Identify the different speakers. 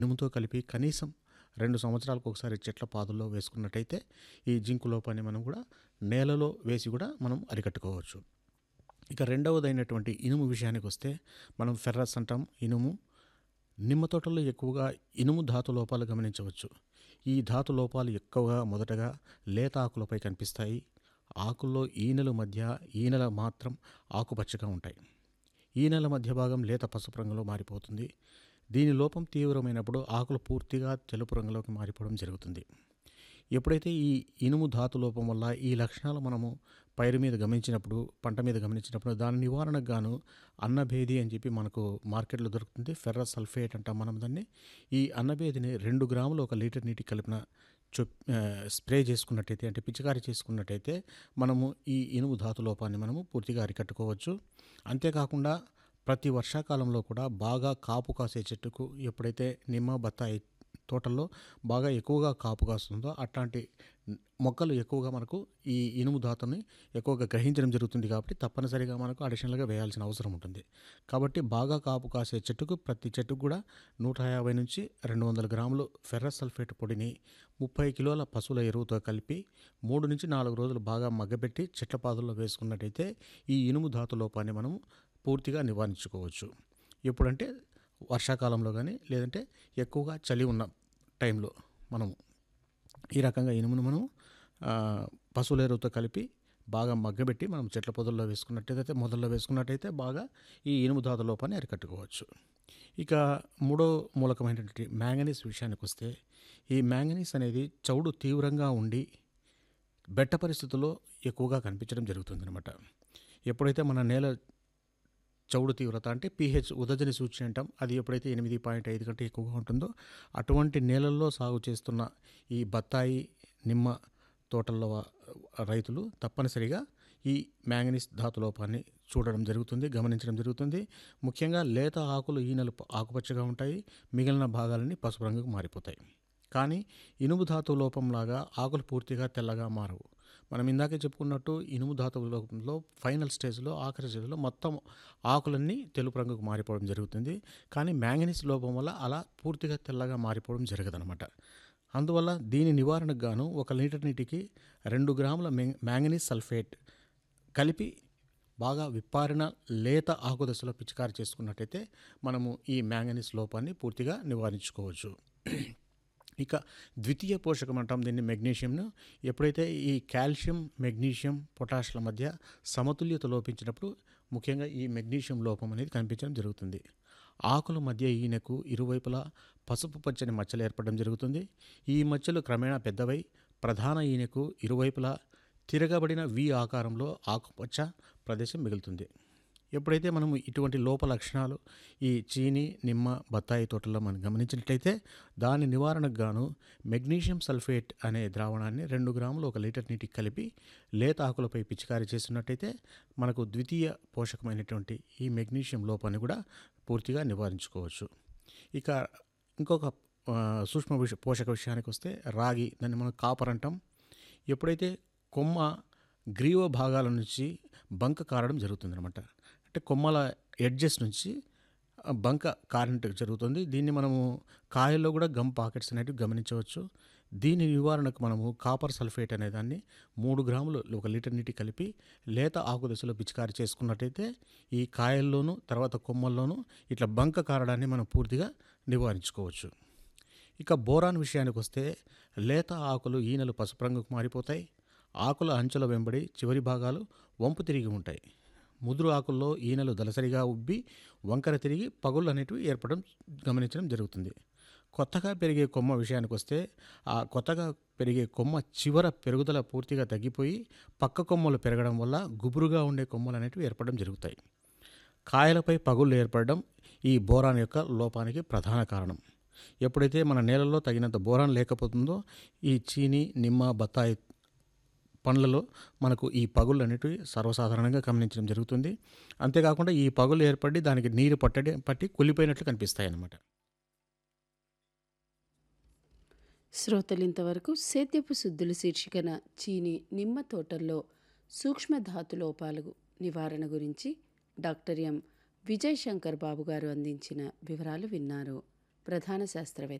Speaker 1: ఇనుముతో కలిపి కనీసం రెండు సంవత్సరాలకు ఒకసారి చెట్ల పాదుల్లో వేసుకున్నట్టయితే ఈ జింకు లోపాన్ని మనం కూడా నేలలో వేసి కూడా మనం అరికట్టుకోవచ్చు ఇక రెండవదైనటువంటి ఇనుము విషయానికి వస్తే మనం ఫెర్రస్ అంటాం ఇనుము నిమ్మ తోటల్లో ఎక్కువగా ఇనుము ధాతు లోపాలు గమనించవచ్చు ఈ ధాతు లోపాలు ఎక్కువగా మొదటగా లేత ఆకులపై కనిపిస్తాయి ఆకుల్లో ఈనెల మధ్య ఈనెల మాత్రం ఆకుపచ్చగా ఉంటాయి ఈనెల మధ్య భాగం లేత పసుపు రంగులో మారిపోతుంది దీని లోపం తీవ్రమైనప్పుడు ఆకులు పూర్తిగా తెలుపు రంగులోకి మారిపోవడం జరుగుతుంది ఎప్పుడైతే ఈ ఇనుము ధాతు లోపం వల్ల ఈ లక్షణాలు మనము పైరు మీద గమనించినప్పుడు పంట మీద గమనించినప్పుడు దాని నివారణకు గాను అన్నభేది అని చెప్పి మనకు మార్కెట్లో దొరుకుతుంది ఫెర్రస్ సల్ఫేట్ అంటాం మనం దాన్ని ఈ అన్నభేదిని రెండు గ్రాములు ఒక లీటర్ నీటికి కలిపిన చొప్ ఆ, స్ప్రే చేసుకున్నట్టయితే అంటే పిచికారీ చేసుకున్నట్టయితే మనము ఈ ఇనుము ధాతు లోపాన్ని మనము పూర్తిగా అరికట్టుకోవచ్చు అంతేకాకుండా ప్రతి వర్షాకాలంలో కూడా బాగా కాపు కాసే చెట్టుకు ఎప్పుడైతే నిమ్మ బత్తాయి తోటల్లో బాగా ఎక్కువగా కాపు కాస్తుందో అట్లాంటి మొక్కలు ఎక్కువగా మనకు ఈ ఇనుము ధాతుని ఎక్కువగా గ్రహించడం జరుగుతుంది కాబట్టి తప్పనిసరిగా మనకు అడిషనల్గా వేయాల్సిన అవసరం ఉంటుంది కాబట్టి బాగా కాపు కాసే చెట్టుకు ప్రతి చెట్టుకు కూడా నూట యాభై నుంచి రెండు వందల గ్రాములు ఫెర్రస్ సల్ఫేట్ పొడిని ముప్పై కిలోల పశువుల ఎరువుతో కలిపి మూడు నుంచి నాలుగు రోజులు బాగా మగ్గబెట్టి చెట్ల పాదుల్లో వేసుకున్నట్టయితే ఈ ఇనుము ధాతు లోపాన్ని మనం పూర్తిగా నివారించుకోవచ్చు ఎప్పుడంటే వర్షాకాలంలో కానీ లేదంటే ఎక్కువగా చలి ఉన్న టైంలో మనము ఈ రకంగా ఇనుమును మనం ఆ, పశువుల ఎరువుతో కలిపి బాగా మగ్గబెట్టి మనం చెట్ల పొదల్లో వేసుకున్నట్టయితే మొదల్లో వేసుకున్నట్టయితే బాగా ఈ ఇనుము ధాతు లోపాన్ని అరికట్టుకోవచ్చు ఇక మూడో మూలకమైనటువంటి మ్యాంగనీస్ విషయానికి వస్తే ఈ మ్యాంగనీస్ అనేది చౌడు తీవ్రంగా ఉండి బెట్ట పరిస్థితుల్లో ఎక్కువగా కనిపించడం జరుగుతుంది అనమాట ఎప్పుడైతే మన నేల చౌడు తీవ్రత అంటే పీహెచ్ ఉదజని సూచి అంటాం అది ఎప్పుడైతే ఎనిమిది పాయింట్ ఐదు కంటే ఎక్కువగా ఉంటుందో అటువంటి నేలల్లో సాగు చేస్తున్న ఈ బత్తాయి నిమ్మ తోటల్లో వా- రైతులు తప్పనిసరిగా ఈ మ్యాంగనీస్ ధాతు లోపాన్ని చూడడం జరుగుతుంది గమనించడం జరుగుతుంది ముఖ్యంగా లేత ఆకులు ఈనెలు ప- ఆకుపచ్చగా ఉంటాయి మిగిలిన భాగాలన్నీ పసుపు రంగుకు మారిపోతాయి కానీ ఇనుము ధాతు లోపంలాగా ఆకులు పూర్తిగా తెల్లగా మారవు మనం ఇందాకే చెప్పుకున్నట్టు ఇనుము ధాతువు లోపంలో ఫైనల్ స్టేజ్లో ఆఖరి స్టేజ్లో మొత్తం ఆకులన్నీ తెలుపు రంగుకు మారిపోవడం జరుగుతుంది కానీ మ్యాంగనీస్ లోపం వల్ల అలా పూర్తిగా తెల్లగా మారిపోవడం జరగదనమాట అందువల్ల దీని నివారణకు గాను ఒక లీటర్ నీటికి రెండు గ్రాముల మ్యాంగ్- మ్యాంగనీస్ సల్ఫేట్ కలిపి బాగా విప్పారిన లేత ఆకు దశలో పిచికారి చేసుకున్నట్టయితే మనము ఈ మ్యాంగనీస్ లోపాన్ని పూర్తిగా నివారించుకోవచ్చు ఇక ద్వితీయ పోషకం అంటాం దీన్ని మెగ్నీషియంను ఎప్పుడైతే ఈ కాల్షియం మెగ్నీషియం పొటాషియంల మధ్య సమతుల్యత లోపించినప్పుడు ముఖ్యంగా ఈ మెగ్నీషియం లోపం అనేది కనిపించడం జరుగుతుంది ఆకుల మధ్య ఈయనకు ఇరువైపులా పసుపు పచ్చని మచ్చలు ఏర్పడడం జరుగుతుంది ఈ మచ్చలు క్రమేణా పెద్దవై ప్రధాన ఈయనకు ఇరువైపులా తిరగబడిన వి ఆకారంలో ఆకుపచ్చ ప్రదేశం మిగులుతుంది ఎప్పుడైతే మనము ఇటువంటి లోప లక్షణాలు ఈ చీని నిమ్మ బత్తాయి తోటల్లో మనం గమనించినట్లయితే దాని నివారణకు గాను మెగ్నీషియం సల్ఫేట్ అనే ద్రావణాన్ని రెండు గ్రాములు ఒక లీటర్ నీటికి కలిపి లేత ఆకులపై పిచికారీ చేస్తున్నట్టయితే మనకు ద్వితీయ పోషకమైనటువంటి ఈ మెగ్నీషియం లోపాన్ని కూడా పూర్తిగా నివారించుకోవచ్చు ఇక ఇంకొక ఆ, సూక్ష్మ విష పోషక విషయానికి వస్తే రాగి దాన్ని మనం కాపర్ అంటాం ఎప్పుడైతే కొమ్మ గ్రీవ భాగాల నుంచి బంక కారడం జరుగుతుంది అనమాట అంటే కొమ్మల ఎడ్జెస్ నుంచి ఆ బంక కారినట్టు జరుగుతుంది దీన్ని మనము కాయల్లో కూడా గమ్ పాకెట్స్ అనేటివి గమనించవచ్చు దీని నివారణకు మనము కాపర్ సల్ఫేట్ అనే దాన్ని మూడు గ్రాములు ఒక లీటర్ నీటి కలిపి లేత ఆకు దశలో పిచికారి చేసుకున్నట్టయితే ఈ కాయల్లోనూ తర్వాత కొమ్మల్లోనూ ఇట్లా బంక కారడాన్ని మనం పూర్తిగా నివారించుకోవచ్చు ఇక బోరాన్ విషయానికి వస్తే లేత ఆకులు ఈనెలు పసుపు రంగుకు మారిపోతాయి ఆకుల అంచుల వెంబడి చివరి భాగాలు వంపు తిరిగి ఉంటాయి ముదురు ఆకుల్లో ఈనెలు దలసరిగా ఉబ్బి వంకర తిరిగి పగుళ్ళు అనేటివి ఏర్పడడం గమనించడం జరుగుతుంది కొత్తగా పెరిగే కొమ్మ విషయానికి వస్తే ఆ కొత్తగా పెరిగే కొమ్మ చివర పెరుగుదల పూర్తిగా తగ్గిపోయి పక్క కొమ్మలు పెరగడం వల్ల గుబురుగా ఉండే కొమ్మలు అనేటివి ఏర్పడడం జరుగుతాయి కాయలపై పగుళ్ళు ఏర్పడడం ఈ బోరాన్ యొక్క లోపానికి ప్రధాన కారణం ఎప్పుడైతే మన నేలలో తగినంత బోరాన్ లేకపోతుందో ఈ చీని నిమ్మ బత్తాయి పండ్లలో మనకు ఈ పగుళ్ళు అనేటివి సర్వసాధారణంగా గమనించడం జరుగుతుంది అంతేకాకుండా ఈ పగులు ఏర్పడి దానికి నీరు పట్టడి పట్టి కులిపోయినట్లు కనిపిస్తాయి అన్నమాట
Speaker 2: శ్రోతలు ఇంతవరకు సేద్యపు శుద్ధులు శీర్షికన చీని నిమ్మ తోటల్లో సూక్ష్మ ధాతు లోపాలు నివారణ గురించి డాక్టర్ ఎం విజయ్ శంకర్ బాబు గారు అందించిన వివరాలు విన్నారు ప్రధాన శాస్త్రవేత్త